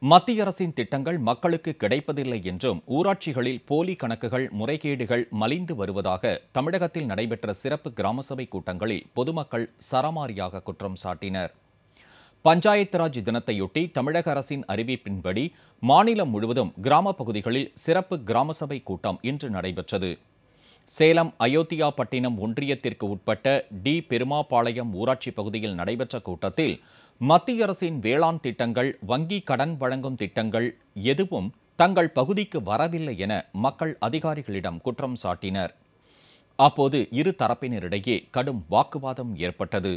மத்திய அரசின் திட்டங்கள் மக்களுக்கு கிடைப்பதில்லை என்றும் ஊராட்சிகளில் போலி கணக்குகள் முறைகேடுகள் மலிந்து வருவதாக தமிழகத்தில் நடைபெற்ற சிறப்பு கிராம சபை கூட்டங்களில் பொதுமக்கள் சரமாரியாக குற்றம் சாட்டினர் பஞ்சாயத்து ராஜ் தினத்தையொட்டி தமிழக அரசின் அறிவிப்பின்படி மாநிலம் முழுவதும் கிராம பகுதிகளில் சிறப்பு கிராம சபை கூட்டம் இன்று நடைபெற்றது சேலம் அயோத்தியாபட்டினம் ஒன்றியத்திற்கு உட்பட்ட டி பெருமாபாளையம் ஊராட்சி பகுதியில் நடைபெற்ற கூட்டத்தில் மத்திய அரசின் வேளாண் திட்டங்கள் வங்கி கடன் வழங்கும் திட்டங்கள் எதுவும் தங்கள் பகுதிக்கு வரவில்லை என மக்கள் அதிகாரிகளிடம் குற்றம் சாட்டினர் அப்போது இரு தரப்பினரிடையே கடும் வாக்குவாதம் ஏற்பட்டது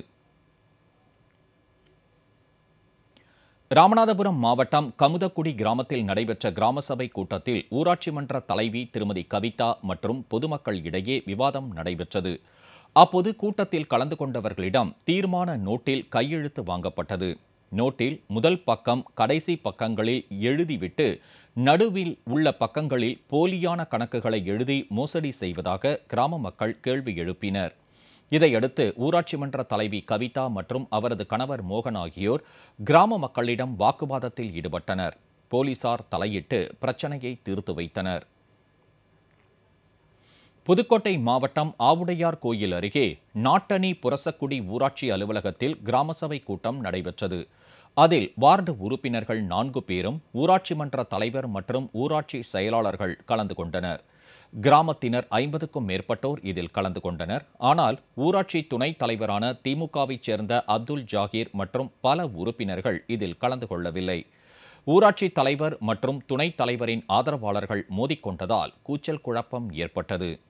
ராமநாதபுரம் மாவட்டம் கமுதக்குடி கிராமத்தில் நடைபெற்ற கிராம சபை கூட்டத்தில் ஊராட்சி மன்ற தலைவி திருமதி கவிதா மற்றும் பொதுமக்கள் இடையே விவாதம் நடைபெற்றது அப்போது கூட்டத்தில் கலந்து கொண்டவர்களிடம் தீர்மான நோட்டில் கையெழுத்து வாங்கப்பட்டது நோட்டில் முதல் பக்கம் கடைசி பக்கங்களில் எழுதிவிட்டு நடுவில் உள்ள பக்கங்களில் போலியான கணக்குகளை எழுதி மோசடி செய்வதாக கிராம மக்கள் கேள்வி எழுப்பினர் இதையடுத்து ஊராட்சி மன்ற தலைவி கவிதா மற்றும் அவரது கணவர் மோகன் ஆகியோர் கிராம மக்களிடம் வாக்குவாதத்தில் ஈடுபட்டனர் போலீசார் தலையிட்டு பிரச்சனையை தீர்த்து வைத்தனர் புதுக்கோட்டை மாவட்டம் ஆவுடையார் கோயில் அருகே நாட்டணி புரசக்குடி ஊராட்சி அலுவலகத்தில் கிராம சபை கூட்டம் நடைபெற்றது அதில் வார்டு உறுப்பினர்கள் நான்கு பேரும் ஊராட்சி மன்ற தலைவர் மற்றும் ஊராட்சி செயலாளர்கள் கலந்து கொண்டனர் கிராமத்தினர் ஐம்பதுக்கும் மேற்பட்டோர் இதில் கலந்து கொண்டனர் ஆனால் ஊராட்சி துணைத் தலைவரான திமுகவைச் சேர்ந்த அப்துல் ஜாகீர் மற்றும் பல உறுப்பினர்கள் இதில் கலந்து கொள்ளவில்லை ஊராட்சி தலைவர் மற்றும் துணைத் தலைவரின் ஆதரவாளர்கள் மோதிக்கொண்டதால் கூச்சல் குழப்பம் ஏற்பட்டது